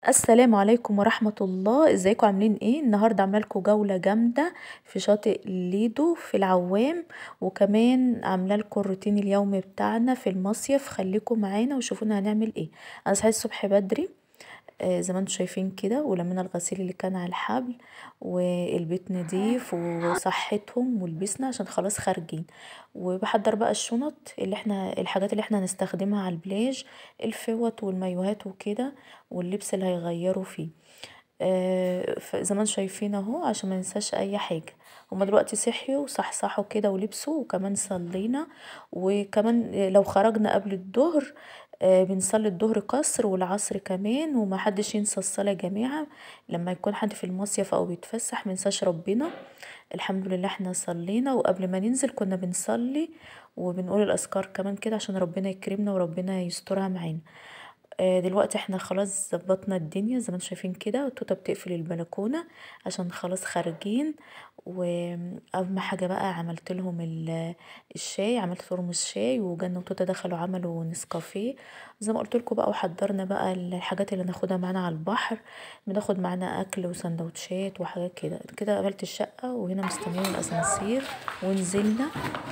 السلام عليكم ورحمة الله ازيكم عاملين ايه النهاردة عامله لكم جولة جامدة في شاطئ ليدو في العوام وكمان عامله لكم الروتين اليومي بتاعنا في المصيف خليكم معانا وشوفونا هنعمل ايه انا صحيت الصبح بدري آه زي ما انتم شايفين كده ولمينا الغسيل اللي كان على الحبل والبيت نضيف وصحتهم ولبسنا عشان خلاص خارجين وبحضر بقى الشنط اللي احنا الحاجات اللي احنا هنستخدمها على البلاج الفوط والمايوهات وكده واللبس اللي هيغيروا فيه آه زي ما انتم شايفين اهو عشان ما ننساش اي حاجه هما دلوقتي صحيوا وصحصحوا كده ولبسوا وكمان صلينا وكمان لو خرجنا قبل الظهر آه بنصلي الظهر قصر والعصر كمان ومحدش ينسى الصلاة يا جماعة لما يكون حد في المصيف او بيتفسح منساش ربنا الحمد لله احنا صلينا وقبل ما ننزل كنا بنصلي وبنقول الاذكار كمان كده عشان ربنا يكرمنا وربنا يسترها معانا آه دلوقتي احنا خلاص ظبطنا الدنيا زي ما انتم شايفين كده توته بتقفل البلكونه عشان خلاص خارجين واهم حاجه بقى عملت لهم الشاي عملت ترمس شاي وجنة وتوته دخلوا عملوا نسكافيه زي ما قلت لكم بقى وحضرنا بقى الحاجات اللي ناخدها معانا على البحر بناخد معانا اكل وسندوتشات وحاجات كده كده قابلت الشقه وهنا مستنيين الاسانسير ونزلنا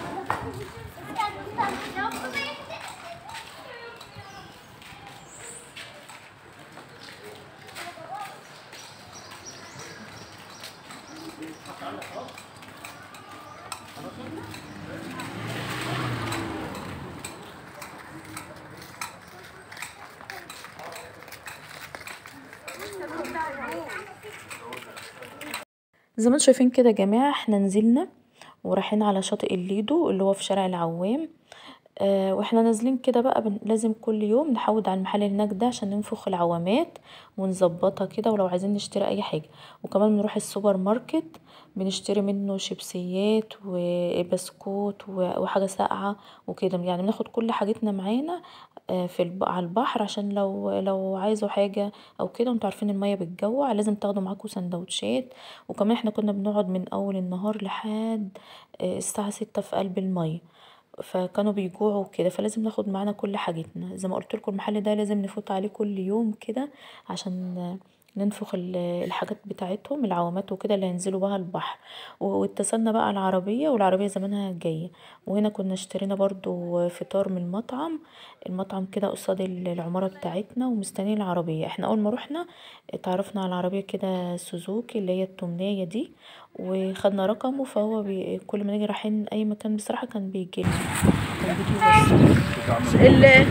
زي ما انتم شايفين كده يا جماعه احنا نزلنا ورايحين على شاطئ الليدو اللي هو في شارع العوام اه واحنا نازلين كده بقى لازم كل يوم نحود على المحل اللي هناك ده عشان ننفخ العوامات ونظبطها كده ولو عايزين نشتري اي حاجه وكمان بنروح السوبر ماركت بنشتري منه شيبسيات وبسكوت وحاجه ساقعه وكده يعني بناخد كل حاجتنا معانا في على البحر عشان لو لو عايزوا حاجه او كده وانتوا عارفين الميه بتجوع لازم تاخدوا معاكم سندوتشات وكمان احنا كنا بنقعد من اول النهار لحد الساعه ستة في قلب الميه فكانوا بيجوعوا كده فلازم ناخد معانا كل حاجتنا زي ما قلت لكم المحل ده لازم نفوت عليه كل يوم كده عشان ننفخ الحاجات بتاعتهم العوامات وكده اللي هينزلوا بها البحر واتصلنا بقى على العربيه والعربيه زمانها جايه وهنا كنا اشترينا برضو فطار من المطعم المطعم كده قصاد العماره بتاعتنا ومستنيين العربيه احنا اول ما روحنا اتعرفنا على العربيه كده سوزوكي اللي هي التمنيه دي وخدنا رقمه فهو بي... كل ما نيجي رايحين اي مكان بصراحه كان بيجي كان بيجي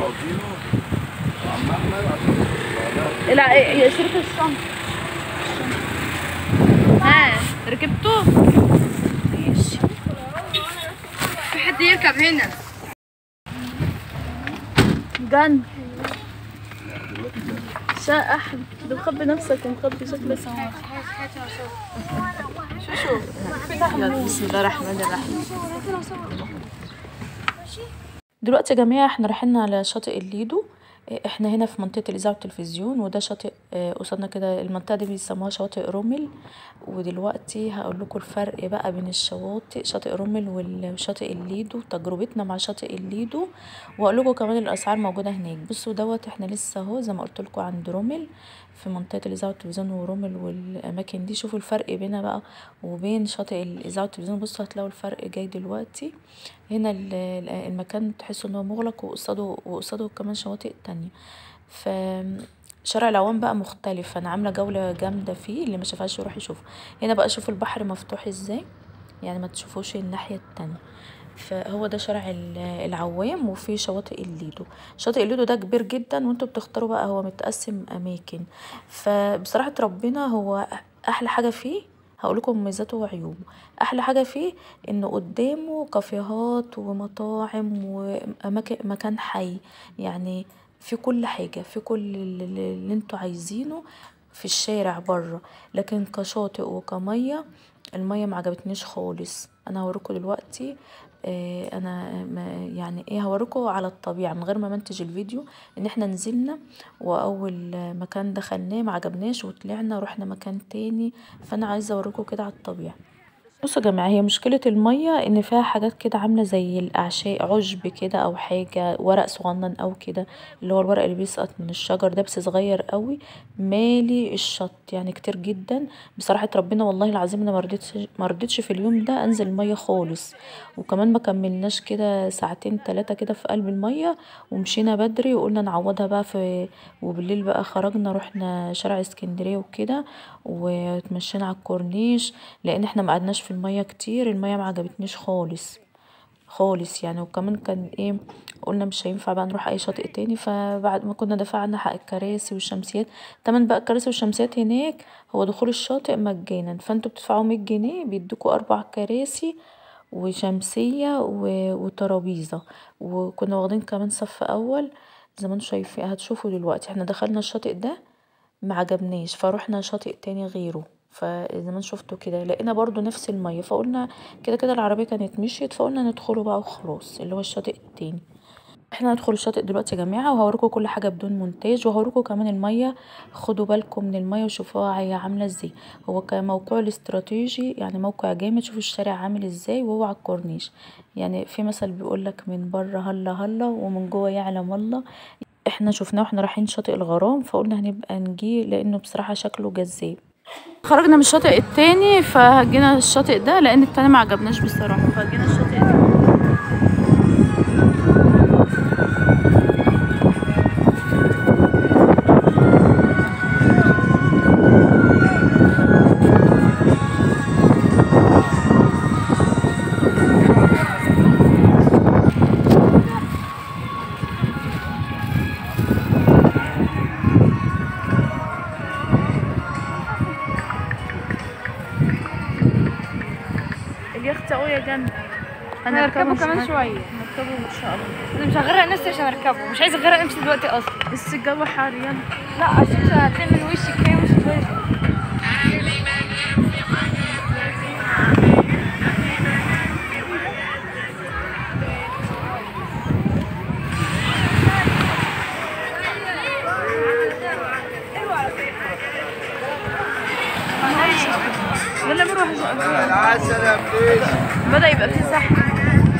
لا هي شركة الشنطة ها ركبته ماشي في حد يركب هنا جن شا احمد ده مخبي نفسك ومخبي شكلك شو شو بسم الله الرحمن الرحيم دلوقتي يا جماعه احنا رايحين على شاطئ الليدو احنا هنا في منطقه الاذاعه والتلفزيون وده شاطئ قصادنا كده المنطقه دي بيسموها شواطئ رومل ودلوقتي هقول لكم الفرق بقى بين الشواطئ شاطئ رومل وشاطئ الليدو تجربتنا مع شاطئ الليدو واقول لكم كمان الاسعار موجوده هناك بصوا دوت احنا لسه اهو زي ما قلت لكم عند رومل في منطقه الاذاعه والتلفزيون ورومل والاماكن دي شوفوا الفرق بينها بقى وبين شاطئ الاذاعه والتلفزيون بصوا هتلاقوا الفرق جاي دلوقتي هنا المكان تحسوا ان هو مغلق وقصاده وقصاده كمان شواطئ تانية ف شارع العوام بقى مختلف انا عامله جوله جامده فيه اللي ما شافهاش يروح يشوفه هنا بقى شوفوا البحر مفتوح ازاي يعني ما تشوفوش الناحيه التانية فهو ده شارع العوام وفي شواطئ الليدو شاطئ الليدو ده كبير جدا وانتوا بتختاروا بقى هو متقسم اماكن فبصراحه ربنا هو احلى حاجه فيه هقول لكم مميزاته وعيوبه احلى حاجه فيه انه قدامه كافيهات ومطاعم واماكن مكان حي يعني في كل حاجه في كل اللي انتوا عايزينه في الشارع بره لكن كشاطئ وكميه الميه ما عجبتنيش خالص انا هوريكم دلوقتي آه انا ما يعني ايه هوريكم على الطبيعه من غير ما منتج الفيديو ان احنا نزلنا واول مكان دخلناه ما عجبناش وطلعنا رحنا مكان تاني فانا عايزه اوريكم كده على الطبيعه بصوا يا جماعه هي مشكله الميه ان فيها حاجات كده عامله زي الاعشاب عشب كده او حاجه ورق صغنن او كده اللي هو الورق اللي بيسقط من الشجر ده بس صغير قوي مالي الشط يعني كتير جدا بصراحه ربنا والله العظيم انا مرضتش مرضتش في اليوم ده انزل الميه خالص وكمان ما كملناش كده ساعتين تلاتة كده في قلب الميه ومشينا بدري وقلنا نعوضها بقى في وبالليل بقى خرجنا رحنا شارع اسكندريه وكده واتمشينا على الكورنيش لان احنا ما قعدناش في الميه كتير الميه ما عجبتنيش خالص خالص يعني وكمان كان ايه قلنا مش هينفع بقى نروح اي شاطئ تاني فبعد ما كنا دفعنا حق الكراسي والشمسيات تمن بقى الكراسي والشمسيات هناك هو دخول الشاطئ مجانا فانتوا بتدفعوا مية جنيه بيدوكوا اربع كراسي وشمسية وترابيزة وكنا واخدين كمان صف اول زي ما انتوا شايفين هتشوفوا دلوقتي احنا دخلنا الشاطئ ده معجبناش فروحنا شاطئ تاني غيره فزي ما شفتوا كده لقينا برضو نفس الميه فقلنا كده كده العربيه كانت مشيت فقلنا ندخله بقى وخلاص اللي هو الشاطئ التاني احنا هندخل الشاطئ دلوقتي يا جماعه وهوريكم كل حاجه بدون مونتاج وهوريكم كمان الميه خدوا بالكم من الميه وشوفوها هي عامله ازاي هو كموقع الاستراتيجي يعني موقع جامد شوفوا الشارع عامل ازاي وهو على الكورنيش يعني في مثل بيقولك من بره هلا هلا ومن جوه يعلم الله احنا شفناه واحنا رايحين شاطئ الغرام فقلنا هنبقى نجي لانه بصراحه شكله جذاب خرجنا من الشاطئ التاني فجينا الشاطئ ده لان التاني ما عجبناش بصراحه فجينا الشاطئ ده اليخت قوي جنب هنركبه كمان شويه هنركبه ان شاء الله انا مش هغرق نفسي عشان اركبه مش عايزه اغرق نفسي دلوقتي اصلا بس الجو حار يلا لا عشان هتلاقي من وشي كده مش كويس يلا بنروح بدأ يبقى فيه زحمة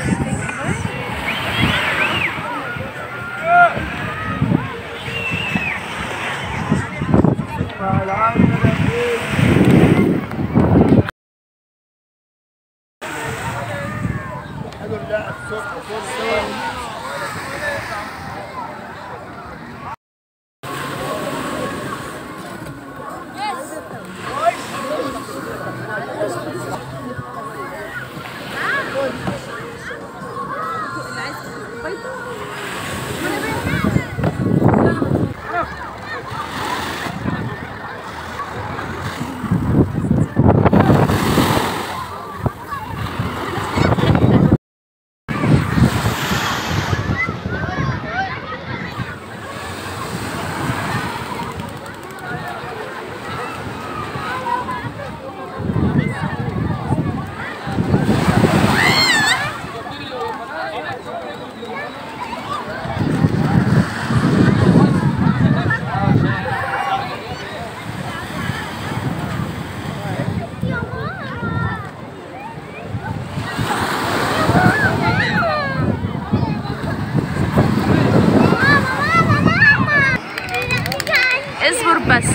اصبر بس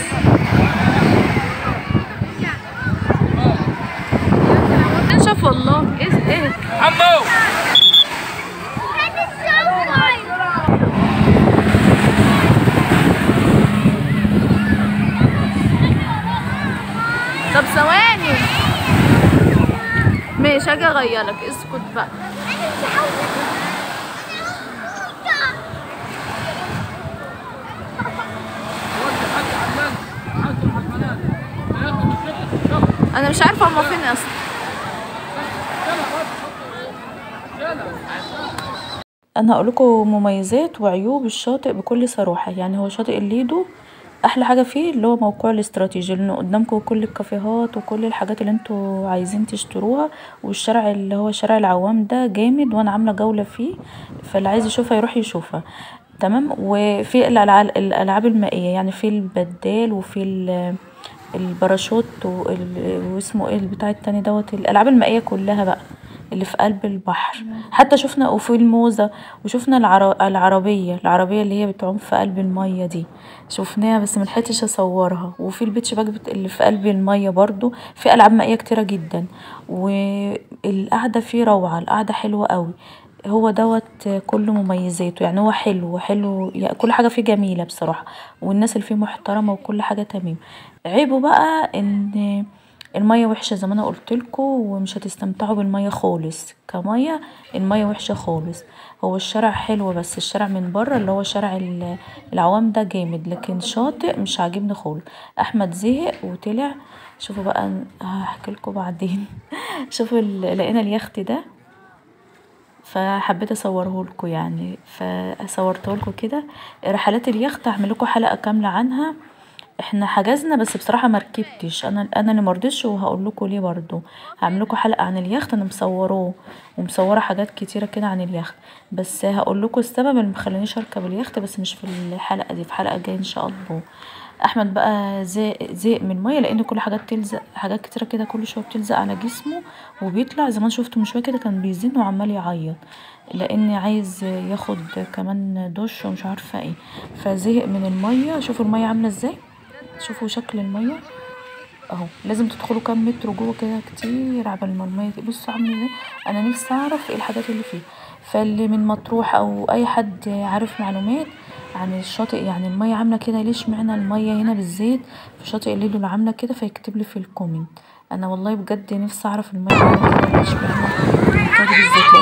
انشف والله ايه ايه عمو طب ثواني ماشي اجي اغيرك اسكت بقى انا مش عارفه هما فين اصلا انا هقول لكم مميزات وعيوب الشاطئ بكل صراحه يعني هو شاطئ الليدو احلى حاجه فيه اللي هو موقعه الاستراتيجي لانه قدامكم كل الكافيهات وكل الحاجات اللي انتوا عايزين تشتروها والشارع اللي هو شارع العوام ده جامد وانا عامله جوله فيه فاللي عايز يشوفها يروح يشوفها تمام وفي الالعاب الالعاب المائيه يعني في البدال وفي ال- الباراشوت وال- واسمه ايه البتاع التاني دوت الالعاب المائيه كلها بقى اللي في قلب البحر حتى شفنا وفي الموزه وشفنا العر... العربيه العربيه اللي هي بتعوم في قلب الميه دي شفناها بس ملحقتش اصورها وفي البيتش باج بت- اللي في قلب الميه برضو في العاب مائيه كتيره جدا والقعده فيه روعه القعده حلوه قوي هو دوت كل مميزاته يعني هو حلو حلو يعني كل حاجه فيه جميله بصراحه والناس اللي فيه محترمه وكل حاجه تمام عيبه بقى ان الميه وحشه زي ما انا قلتلكوا ومش هتستمتعوا بالميه خالص كميه الميه وحشه خالص هو الشارع حلو بس الشارع من بره اللي هو شارع ال- العوام ده جامد لكن شاطئ مش عاجبني خالص احمد زهق وطلع شوفوا بقى هحكيلكوا بعدين شوفوا ال- لقينا اليخت ده فحبيت اصوره لكم يعني فصورته لكم كده رحلات اليخت هعمل لكم حلقه كامله عنها احنا حجزنا بس بصراحه ما ركبتش انا انا اللي مرضتش وهقول لكم ليه برضو هعمل لكم حلقه عن اليخت انا مصوروه ومصوره حاجات كتيره كده عن اليخت بس هقول لكم السبب اللي مخلينيش اركب اليخت بس مش في الحلقه دي في حلقه جايه ان شاء الله احمد بقى زهق زهق من الميه لان كل حاجات تلزق حاجات كتيره كده كل شويه بتلزق على جسمه وبيطلع زمان شفته من شويه كده كان بيزن وعمال يعيط لان عايز ياخد كمان دش ومش عارفه ايه فزهق من الميه شوفوا الميه عامله ازاي شوفوا شكل الميه اهو لازم تدخلوا كام متر جوه كده كتير عبال ما الميه دي- بصوا عامله ازاي انا نفسي اعرف ايه الحاجات اللي فيه فاللي من مطروح او اي حد عارف معلومات عن الشاطئ يعني الميه عامله كده ليش معنى الميه هنا بالذات في شاطئ الليل اللي عامله كده فيكتب لي في الكومنت انا والله بجد نفسي اعرف الميه عامله كده ليش معنى الحكايه دي بالذات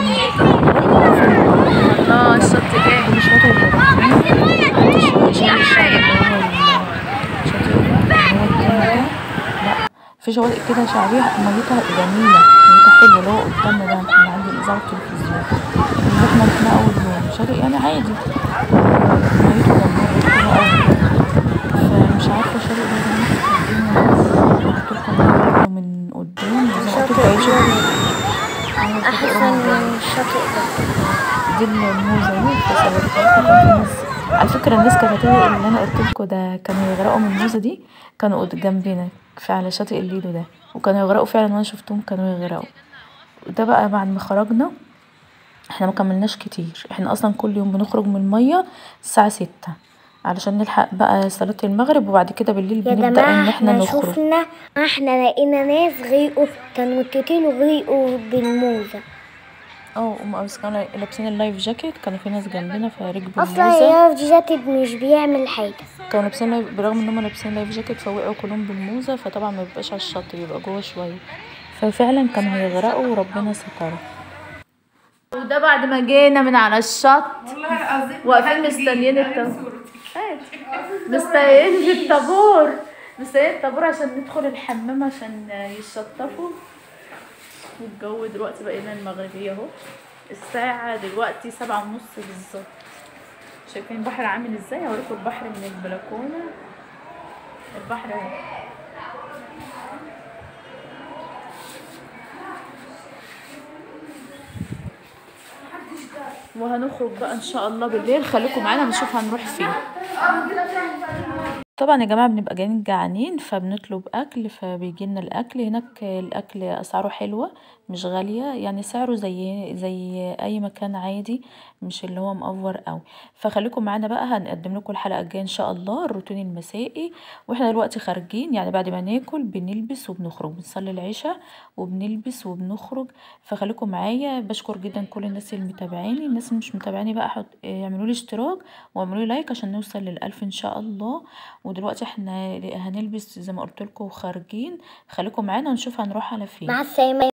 لان الله الشط جاي كل شاطئ بيبقى حتى شاطئ شاطئ الشعب اللي هو ال- شاطئ اللي هو التاني ده لا في شواطئ كده شعبية ميتها جميلة ميتها حلوة اللي هو قدامنا ده من عند الإذاعة والتلفزيون اللي احنا رحنا أول يوم شاطئ يعني عادي ميته جميلة حلوة أوي فمش عارفة شاطئ ده زي ما انتوا شايفين من قدام زي ما قلت لكم عيشوا احسن من الشاطئ ده دي الموزة اهي فصورتها لكم كان في ناس على فكرة الناس كانت هتقول اللي انا قلت لكم ده كانوا يغرقوا من الموزة دي كانوا قد- جنبنا في على شاطئ الليدو ده وكانوا يغرقوا فعلا وانا شفتهم كانوا يغرقوا وده بقى بعد ما خرجنا احنا ما كملناش كتير احنا اصلا كل يوم بنخرج من المية الساعة ستة علشان نلحق بقى صلاة المغرب وبعد كده بالليل يا بنبدأ جماعة ان احنا احنا نخرج شفنا احنا لقينا ناس غرقوا كانوا كتير غرقوا بالموزة اه هم بس كانوا لابسين اللايف جاكيت كانوا في ناس جنبنا فركبوا اصلا الموزة اللايف جاكيت مش بيعمل حاجة كانوا لابسين لايف برغم ان هم لابسين لايف جاكيت فوقعوا كلهم بالموزه فطبعا ما بيبقاش على الشط بيبقى جوه شويه ففعلا كانوا هيغرقوا وربنا سترها وده بعد ما جينا من على الشط واقفين مستنيين الطابور مستنيين الطابور مستنيين الطابور عشان ندخل الحمام عشان يشطفوا والجو دلوقتي بقينا المغربية اهو الساعة دلوقتي سبعة ونص بالظبط شايفين البحر عامل ازاي هوريكم البحر من البلكونة البحر اهو وهنخرج بقى ان شاء الله بالليل خليكم معانا نشوف هنروح فين طبعا يا جماعه بنبقى جايين جعانين فبنطلب اكل فبيجي لنا الاكل هناك الاكل اسعاره حلوه مش غاليه يعني سعره زي زي اي مكان عادي مش اللي هو مأفور قوي فخليكم معانا بقى هنقدم لكم الحلقه الجايه ان شاء الله الروتين المسائي واحنا دلوقتي خارجين يعني بعد ما ناكل بنلبس وبنخرج بنصلي العشاء وبنلبس وبنخرج فخليكم معايا بشكر جدا كل الناس اللي متابعيني الناس اللي مش متابعيني بقى حط... يعملوا لي اشتراك واعملوا لي لايك عشان نوصل للألف ان شاء الله ودلوقتي احنا هنلبس زي ما قلت لكم خارجين خليكم معانا ونشوف هنروح على فين مع السلامة